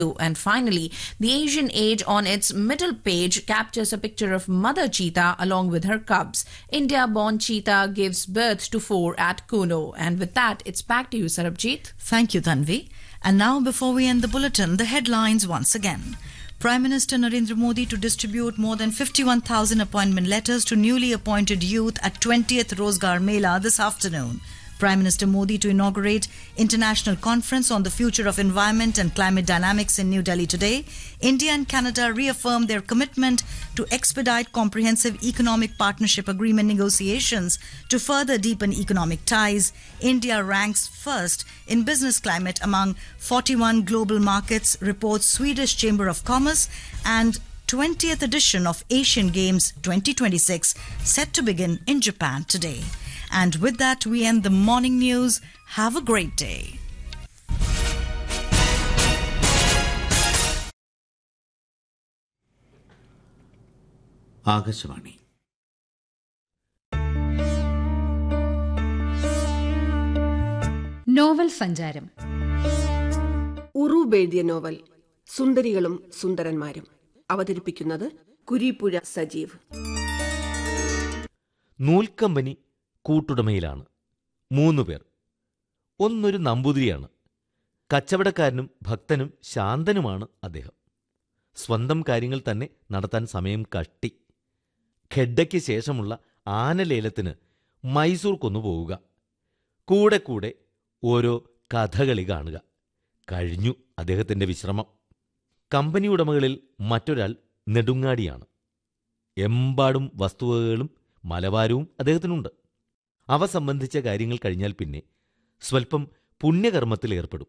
And finally, the Asian Age on its middle page captures a picture of mother cheetah along with her cubs. India born cheetah gives birth to four at Kuno. And with that, it's back to you, Sarabjit. Thank you, Tanvi. And now, before we end the bulletin, the headlines once again. Prime Minister Narendra Modi to distribute more than 51,000 appointment letters to newly appointed youth at 20th Rozgar Mela this afternoon. Prime Minister Modi to inaugurate international conference on the future of environment and climate dynamics in New Delhi today. India and Canada reaffirm their commitment to expedite comprehensive economic partnership agreement negotiations to further deepen economic ties. India ranks first in business climate among 41 global markets, reports Swedish Chamber of Commerce and 20th edition of Asian Games 2026 set to begin in Japan today. And with that, we end the morning news. Have a great day. Akashvani novel സഞ്ചാരം ഉറൂബ് എഴുതിയ novel സുന്ദരികളും സുന്ദരന്മാരും അവതരിപ്പിക്കുന്നത് കുരിപ്പുഴ സജീവ് നൂൽക്കമ്പനി കൂട്ടുടമയിലാണ് മൂന്നു പേർ ഒന്നൊരു നമ്പൂതിരിയാണ് കച്ചവടക്കാരനും ഭക്തനും ശാന്തനുമാണ് അദ്ദേഹം സ്വന്തം കാര്യങ്ങൾ തന്നെ നടത്താൻ സമയം കട്ടി ഖെഡയ്ക്ക് ശേഷമുള്ള ആനലേലത്തിന് മൈസൂർ കൊന്നുപോവുക കൂടെ കൂടെ ഓരോ കഥകളി കാണുക കഴിഞ്ഞു അദ്ദേഹത്തിന്റെ വിശ്രമം കമ്പനി ഉടമകളിൽ മറ്റൊരാൾ നെടുങ്ങാടിയാണ് എമ്പാടും വസ്തുവകകളും മലബാരവും അദ്ദേഹത്തിനുണ്ട് അവ സംബന്ധിച്ച കാര്യങ്ങൾ കഴിഞ്ഞാൽ പിന്നെ സ്വൽപ്പം പുണ്യകർമ്മത്തിൽ ഏർപ്പെടും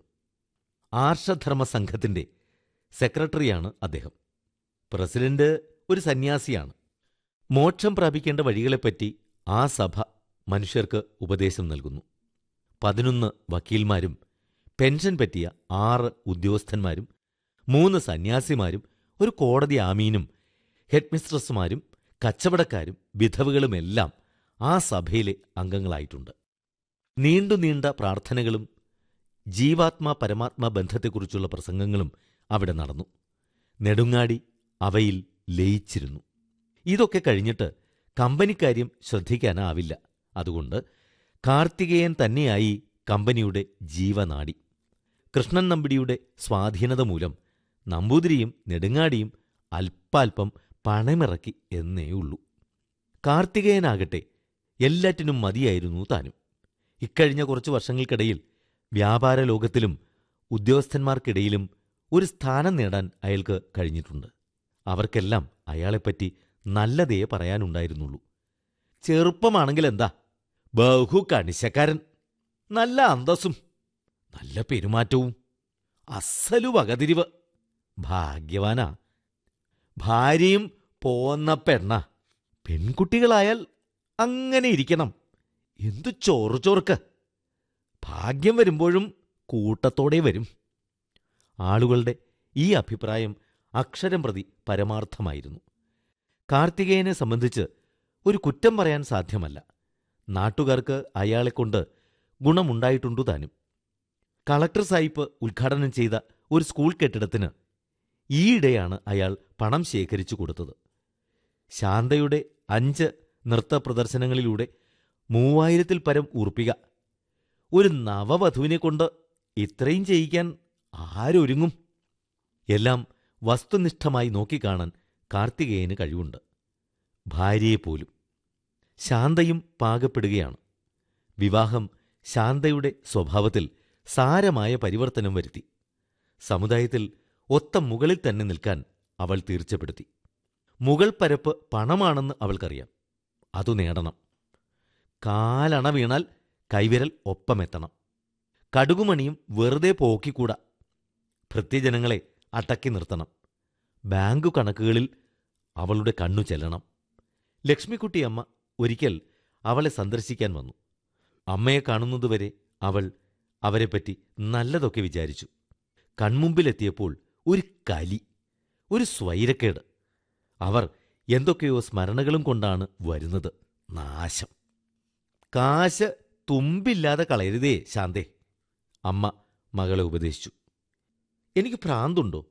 ആർഷധർമ്മ സംഘത്തിന്റെ സെക്രട്ടറിയാണ് അദ്ദേഹം പ്രസിഡന്റ് ഒരു സന്യാസിയാണ് മോക്ഷം പ്രാപിക്കേണ്ട വഴികളെപ്പറ്റി ആ സഭ മനുഷ്യർക്ക് ഉപദേശം നൽകുന്നു പതിനൊന്ന് വക്കീൽമാരും പെൻഷൻ പറ്റിയ ആറ് ഉദ്യോഗസ്ഥന്മാരും മൂന്ന് സന്യാസിമാരും ഒരു കോടതി ആമീനും ഹെഡ്മിസ്ട്രസ്സുമാരും കച്ചവടക്കാരും വിധവകളുമെല്ലാം ആ സഭയിലെ അംഗങ്ങളായിട്ടുണ്ട് നീണ്ടു നീണ്ട പ്രാർത്ഥനകളും ജീവാത്മാ പരമാത്മാ ബന്ധത്തെക്കുറിച്ചുള്ള പ്രസംഗങ്ങളും അവിടെ നടന്നു നെടുങ്ങാടി അവയിൽ ലയിച്ചിരുന്നു ഇതൊക്കെ കഴിഞ്ഞിട്ട് കമ്പനിക്കാര്യം ശ്രദ്ധിക്കാനാവില്ല അതുകൊണ്ട് കാർത്തികേയൻ തന്നെയായി കമ്പനിയുടെ ജീവനാടി കൃഷ്ണൻ നമ്പിടിയുടെ സ്വാധീനത മൂലം നമ്പൂതിരിയും നെടുങ്ങാടിയും അല്പാൽപം പണമിറക്കി എന്നേയുള്ളൂ കാർത്തികേയനാകട്ടെ എല്ലാറ്റിനും മതിയായിരുന്നു താനും ഇക്കഴിഞ്ഞ കുറച്ചു വർഷങ്ങൾക്കിടയിൽ വ്യാപാര ലോകത്തിലും ഉദ്യോഗസ്ഥന്മാർക്കിടയിലും ഒരു സ്ഥാനം നേടാൻ അയാൾക്ക് കഴിഞ്ഞിട്ടുണ്ട് അവർക്കെല്ലാം അയാളെപ്പറ്റി നല്ലതേ പറയാനുണ്ടായിരുന്നുള്ളൂ ചെറുപ്പമാണെങ്കിൽ എന്താ ബഹു കണിശക്കാരൻ നല്ല അന്തസ്സും നല്ല പെരുമാറ്റവും അസലു വകതിരിവ് ഭാഗ്യവാനാ ഭാര്യയും പോന്ന പെണ്ണ പെൺകുട്ടികളായാൽ അങ്ങനെ ഇരിക്കണം എന്തു ചോറ് ചോർക്ക് ഭാഗ്യം വരുമ്പോഴും കൂട്ടത്തോടെ വരും ആളുകളുടെ ഈ അഭിപ്രായം അക്ഷരം പ്രതി പരമാർത്ഥമായിരുന്നു കാർത്തികേയനെ സംബന്ധിച്ച് ഒരു കുറ്റം പറയാൻ സാധ്യമല്ല നാട്ടുകാർക്ക് അയാളെക്കൊണ്ട് ഗുണമുണ്ടായിട്ടുണ്ടു താനും കളക്ടർ സാഹിബ് ഉദ്ഘാടനം ചെയ്ത ഒരു സ്കൂൾ കെട്ടിടത്തിന് ഈയിടെയാണ് അയാൾ പണം ശേഖരിച്ചു കൊടുത്തത് ശാന്തയുടെ അഞ്ച് നൃത്ത പ്രദർശനങ്ങളിലൂടെ മൂവായിരത്തിൽ പരം ഉറപ്പിക ഒരു നവവധുവിനെ കൊണ്ട് ഇത്രയും ചെയ്യിക്കാൻ ആരൊരുങ്ങും എല്ലാം വസ്തുനിഷ്ഠമായി നോക്കിക്കാണാൻ കാർത്തികേയന് കഴിവുണ്ട് ഭാര്യയെപ്പോലും ശാന്തയും പാകപ്പെടുകയാണ് വിവാഹം ശാന്തയുടെ സ്വഭാവത്തിൽ സാരമായ പരിവർത്തനം വരുത്തി സമുദായത്തിൽ ഒത്ത മുകളിൽ തന്നെ നിൽക്കാൻ അവൾ തീർച്ചപ്പെടുത്തി മുകൾ പരപ്പ് പണമാണെന്ന് അവൾക്കറിയാം അതു നേടണം കാലണ വീണാൽ കൈവിരൽ ഒപ്പമെത്തണം കടുകുമണിയും വെറുതെ പോക്കിക്കൂടാ ഭൃത്യജനങ്ങളെ അടക്കി നിർത്തണം ബാങ്കു കണക്കുകളിൽ അവളുടെ കണ്ണു ചെല്ലണം ലക്ഷ്മിക്കുട്ടിയമ്മ ഒരിക്കൽ അവളെ സന്ദർശിക്കാൻ വന്നു അമ്മയെ കാണുന്നതുവരെ അവൾ അവരെപ്പറ്റി നല്ലതൊക്കെ വിചാരിച്ചു കൺമുമ്പിലെത്തിയപ്പോൾ ഒരു കലി ഒരു സ്വൈരക്കേട് അവർ എന്തൊക്കെയോ സ്മരണകളും കൊണ്ടാണ് വരുന്നത് നാശം കാശ് തുമ്പില്ലാതെ കളയരുതേ ശാന്തേ അമ്മ മകളെ ഉപദേശിച്ചു എനിക്ക് ഭ്രാന്തുണ്ടോ